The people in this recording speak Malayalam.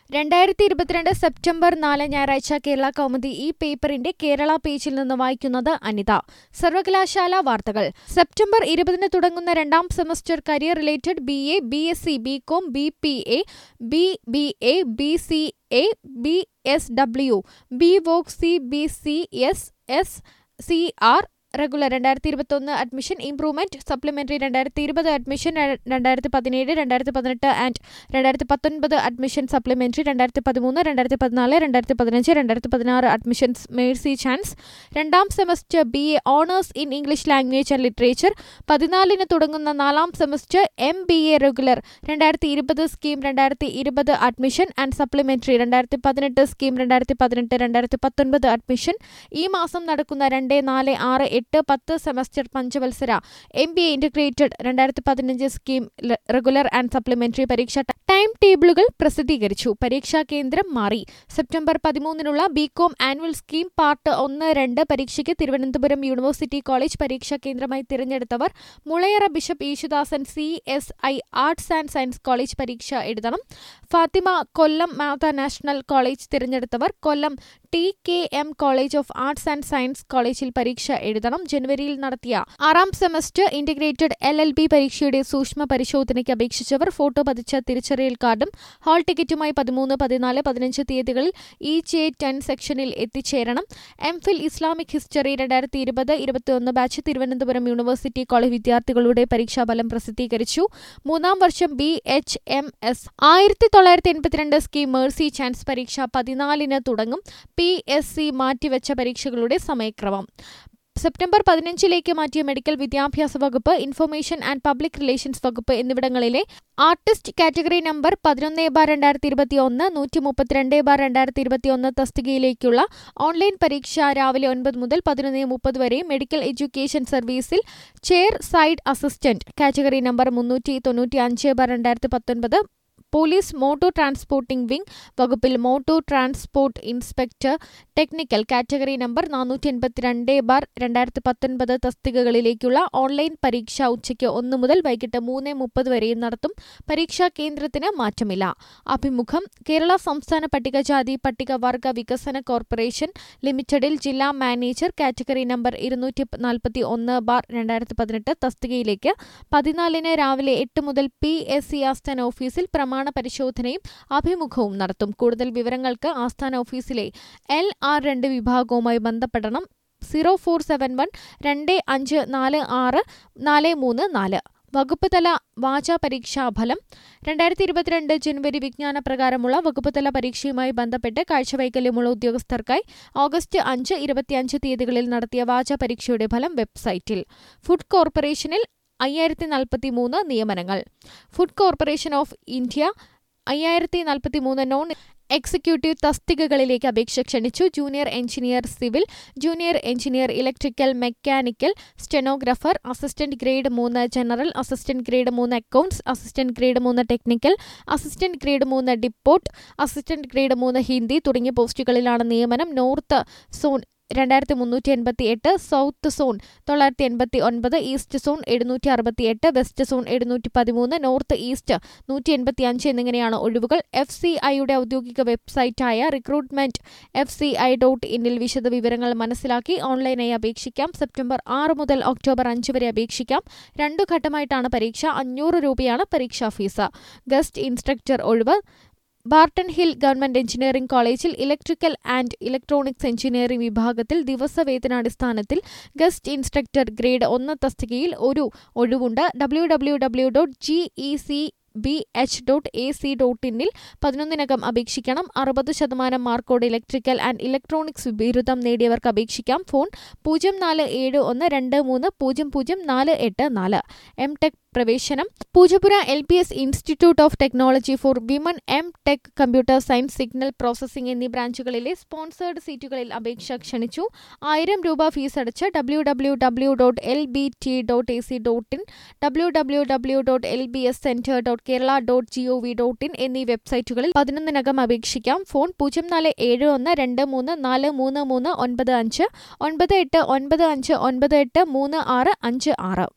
രണ്ടായിരത്തി ഇരുപത്തിരണ്ട് സെപ്റ്റംബർ നാല് ഞായറാഴ്ച കേരള കൗമുദി ഈ പേപ്പറിന്റെ കേരള പേജിൽ നിന്ന് വായിക്കുന്നത് അനിത സർവകലാശാല വാർത്തകൾ സെപ്റ്റംബർ ഇരുപതിന് തുടങ്ങുന്ന രണ്ടാം semester career related B A B S C B com B P A B B A B C A B S W B voc C B C S S C R regular രണ്ടായിരത്തി ഇരുപത്തൊന്ന് അഡ്മിഷൻ ഇംപ്രൂവ്മെന്റ് സപ്ലിമെന്ററി രണ്ടായിരത്തി ഇരുപത് അഡ്മിഷൻ രണ്ടായിരത്തി പതിനേഴ് രണ്ടായിരത്തി പതിനെട്ട് ആൻഡ് രണ്ടായിരത്തി പത്തൊൻപത് അഡ്മിഷൻ സപ്ലിമെന്ററി രണ്ടായിരത്തി പതിമൂന്ന് രണ്ടായിരത്തി പതിനാല് രണ്ടായിരത്തി പതിനഞ്ച് രണ്ടായിരത്തി പതിനാറ് അഡ്മിഷൻസ് മേഴ്സി ചാൻസ് രണ്ടാം semester B A honours in English language and literature പതിനാലിന് തുടങ്ങുന്ന നാലാം semester M B A regular രണ്ടായിരത്തി ഇരുപത് സ്കീം രണ്ടായിരത്തി ഇരുപത് അഡ്മിഷൻ ആൻഡ് സപ്ലിമെന്ററി രണ്ടായിരത്തി പതിനെട്ട് സ്കീം രണ്ടായിരത്തി പതിനെട്ട് രണ്ടായിരത്തി പത്തൊൻപത് അഡ്മിഷൻ ഈ മാസം നടക്കുന്ന രണ്ട് നാല് ആറ് എട്ട് പത്ത് സെമസ്റ്റർ പഞ്ചവത്സര എം ബി എ ഇന്റഗ്രേറ്റഡ് രണ്ടായിരത്തി പതിനഞ്ച് സ്കീം ല- റെഗുലർ ആൻഡ് സപ്ലിമെന്ററി പരീക്ഷ ട- ടൈം ടേബിളുകൾ പ്രസിദ്ധീകരിച്ചു പരീക്ഷാ കേന്ദ്രം മാറി സെപ്റ്റംബർ പതിമൂന്നിനുള്ള ബികോം ആനുവൽ സ്കീം പാർട്ട് ഒന്ന് രണ്ട് പരീക്ഷയ്ക്ക് തിരുവനന്തപുരം യൂണിവേഴ്സിറ്റി കോളേജ് പരീക്ഷാ കേന്ദ്രമായി തിരഞ്ഞെടുത്തവർ Mulayara bishop Yesudasan C S I arts and science college പരീക്ഷ എഴുതണം ഫാത്തിമ കൊല്ലം മാത നാഷണൽ കോളേജ് തിരഞ്ഞെടുത്തവർ Kollam T K M college of arts and science കോളേജിൽ പരീക്ഷ എഴുതണം ജനുവരിയിൽ നടത്തിയ ആറാം semester integrated L L B പരീക്ഷയുടെ സൂക്ഷ്മ പരിശോധനയ്ക്ക് അപേക്ഷിച്ചവർ ഫോട്ടോ പതിച്ച തിരിച്ചറിയൽ കാർഡും ഹാൾ ടിക്കറ്റുമായി പതിമൂന്ന് പതിനാല് പതിനഞ്ച് തീയതികളിൽ ഇ ജെ ടെൻ സെക്ഷനിൽ എത്തിച്ചേരണം എം ഫിൽ ഇസ്ലാമിക് ഹിസ്റ്ററി രണ്ടായിരത്തി ഇരുപത് ഇരുപത്തിയൊന്ന് ബാച്ച് തിരുവനന്തപുരം യൂണിവേഴ്സിറ്റി കോളേജ് വിദ്യാർത്ഥികളുടെ പരീക്ഷാഫലം പ്രസിദ്ധീകരിച്ചു മൂന്നാം വർഷം ബി എച്ച് എം എസ് ആയിരത്തി തൊള്ളായിരത്തി എൺപത്തിരണ്ട് സ്കീം മേഴ്സി ചാൻസ് പരീക്ഷ പതിനാലിന് തുടങ്ങും പി എസ് സി മാറ്റിവെച്ച പരീക്ഷകളുടെ സമയക്രമം സെപ്റ്റംബർ പതിനഞ്ചിലേക്ക് മാറ്റിയ മെഡിക്കൽ വിദ്യാഭ്യാസ വകുപ്പ് ഇൻഫർമേഷൻ ആൻഡ് പബ്ലിക് റിലേഷൻസ് വകുപ്പ് എന്നിവിടങ്ങളിലെ ആർട്ടിസ്റ്റ് കാറ്റഗറി നമ്പർ പതിനൊന്ന് ബാർ രണ്ടായിരത്തി ഇരുപത്തി ഒന്ന് നൂറ്റി മുപ്പത്തിരണ്ട് ബാർ രണ്ടായിരത്തി ഇരുപത്തി ഒന്ന് തസ്തികയിലേക്കുള്ള ഓൺലൈൻ പരീക്ഷ രാവിലെ ഒൻപത് മുതൽ പതിനൊന്ന് മുപ്പത് വരെ മെഡിക്കൽ എഡ്യൂക്കേഷൻ സർവീസിൽ chair side assistant category number മുന്നൂറ്റി തൊണ്ണൂറ്റി അഞ്ച് ബാർ രണ്ടായിരത്തി പത്തൊൻപത് പോലീസ് മോട്ടോർ ട്രാൻസ്പോർട്ടിംഗ് വിംഗ് വകുപ്പിൽ motor transport inspector technical category number നാനൂറ്റി എൺപത്തിരണ്ട് ബാർ രണ്ടായിരത്തി പത്തൊൻപത് തസ്തികകളിലേക്കുള്ള ഓൺലൈൻ പരീക്ഷ ഉച്ചയ്ക്ക് ഒന്ന് മുതൽ വൈകിട്ട് മൂന്ന് മുപ്പത് വരെയും നടത്തും പരീക്ഷാ കേന്ദ്രത്തിന് മാറ്റമില്ല അഭിമുഖം കേരള സംസ്ഥാന പട്ടികജാതി പട്ടികവർഗ വികസന കോർപ്പറേഷൻ ലിമിറ്റഡിൽ ജില്ലാ മാനേജർ കാറ്റഗറി നമ്പർ ഇരുന്നൂറ്റി നാൽപ്പത്തി ഒന്ന് ബാർ രണ്ടായിരത്തി പതിനെട്ട് തസ്തികയിലേക്ക് പതിനാലിന് രാവിലെ എട്ട് മുതൽ പി എസ് സി ആസ്ഥാന ഓഫീസിൽ പ്രമാണ പരിശോധനയും അഭിമുഖവും നടത്തും കൂടുതൽ വിവരങ്ങൾക്ക് ആസ്ഥാന ഓഫീസിലെ എൽ ആർ രണ്ട് വിഭാഗവുമായി ബന്ധപ്പെടണം സീറോ ഫോർ സെവൻ വൺ രണ്ട് അഞ്ച് നാല് ആറ് നാല് മൂന്ന് നാല് വകുപ്പ് തല വാചാ പരീക്ഷാ ഫലം രണ്ടായിരത്തി ഇരുപത്തിരണ്ട് ജനുവരി വിജ്ഞാന പ്രകാരമുള്ള വകുപ്പ് തല പരീക്ഷയുമായി ബന്ധപ്പെട്ട് കാഴ്ചവൈകല്യമുള്ള ഉദ്യോഗസ്ഥർക്കായി ഓഗസ്റ്റ് അഞ്ച് ഇരുപത്തിയഞ്ച് തീയതികളിൽ നടത്തിയ വാചാ പരീക്ഷയുടെ ഫലം വെബ്സൈറ്റിൽ ഫുഡ് കോർപ്പറേഷനിൽ അയ്യായിരത്തി നാൽപ്പത്തി മൂന്ന് നിയമനങ്ങൾ ഫുഡ് കോർപ്പറേഷൻ ഓഫ് ഇന്ത്യ അയ്യായിരത്തി നാൽപ്പത്തി മൂന്ന് നോൺ എക്സിക്യൂട്ടീവ് തസ്തികകളിലേക്ക് അപേക്ഷ ക്ഷണിച്ചു junior engineer civil junior engineer electrical mechanical stenographer assistant grade മൂന്ന് ജനറൽ അസിസ്റ്റന്റ് ഗ്രേഡ് മൂന്ന് അക്കൗണ്ട്സ് അസിസ്റ്റന്റ് ഗ്രേഡ് മൂന്ന് ടെക്നിക്കൽ അസിസ്റ്റന്റ് ഗ്രേഡ് മൂന്ന് ഡിപ്പോട്ട് അസിസ്റ്റന്റ് ഗ്രേഡ് മൂന്ന് ഹിന്ദി തുടങ്ങിയ പോസ്റ്റുകളിലാണ് നിയമനം നോർത്ത് സോൺ രണ്ടായിരത്തി മുന്നൂറ്റി എൺപത്തി എട്ട് സൗത്ത് സോൺ തൊള്ളായിരത്തി എൺപത്തി ഒൻപത് ഈസ്റ്റ് സോൺ എഴുന്നൂറ്റി അറുപത്തി എട്ട് വെസ്റ്റ് സോൺ എഴുന്നൂറ്റി പതിമൂന്ന് നോർത്ത് ഈസ്റ്റ് നൂറ്റി എൺപത്തി അഞ്ച് എന്നിങ്ങനെയാണ് ഒഴിവുകൾ എഫ് സി ഐയുടെ ഔദ്യോഗിക വെബ്സൈറ്റായ recruitment F C I dot ഇന്നിൽ വിശദ വിവരങ്ങൾ മനസ്സിലാക്കി ഓൺലൈനായി അപേക്ഷിക്കാം സെപ്റ്റംബർ ആറ് മുതൽ ഒക്ടോബർ അഞ്ച് വരെ അപേക്ഷിക്കാം രണ്ടു ഘട്ടമായിട്ടാണ് പരീക്ഷ അഞ്ഞൂറ് രൂപയാണ് പരീക്ഷാ ഫീസ് ഗസ്റ്റ് ഇൻസ്ട്രക്ടർ ഒഴിവ് ബാർട്ടൺ ഹിൽ ഗവൺമെന്റ് എഞ്ചിനീയറിംഗ് കോളേജിൽ ഇലക്ട്രിക്കൽ ആൻഡ് ഇലക്ട്രോണിക്സ് എഞ്ചിനീയറിംഗ് വിഭാഗത്തിൽ ദിവസവേതനാടിസ്ഥാനത്തിൽ ഗസ്റ്റ് ഇൻസ്ട്രക്ടർ ഗ്രേഡ് ഒന്ന് തസ്തികയിൽ ഒരു ഒഴിവുണ്ട് W W W dot G E C B H dot A C dot ഇന്നിൽ പതിനൊന്നിനകം അപേക്ഷിക്കണം അറുപത് ശതമാനം മാർക്കോട് ഇലക്ട്രിക്കൽ ആൻഡ് ഇലക്ട്രോണിക്സ് ബിരുദം നേടിയവർക്ക് അപേക്ഷിക്കാം ഫോൺ പൂജ്യം നാല് ഏഴ് ഒന്ന് രണ്ട് മൂന്ന് പൂജ്യം പൂജ്യം നാല് എട്ട് നാല് എം ടെക് പ്രവേശനം Poojappura L P S institute of technology for women M tech computer science signal processing എന്നീ ബ്രാഞ്ചുകളിലെ സ്പോൺസേർഡ് സീറ്റുകളിൽ അപേക്ഷ ക്ഷണിച്ചു ആയിരം രൂപ ഫീസ് അടച്ച് W W W dot L B T dot A C dot in W W W dot L B S centre dot Kerala dot G O V dot in എന്നീ വെബ്സൈറ്റുകളിൽ പതിനൊന്നിനകം അപേക്ഷിക്കാം ഫോൺ പൂജ്യം നാല് ഏഴ് ഒന്ന് രണ്ട് മൂന്ന് നാല് മൂന്ന് മൂന്ന് ഒൻപത് അഞ്ച് ഒൻപത് എട്ട് ഒൻപത് അഞ്ച് ഒൻപത് എട്ട് മൂന്ന് ആറ് അഞ്ച് ആറ്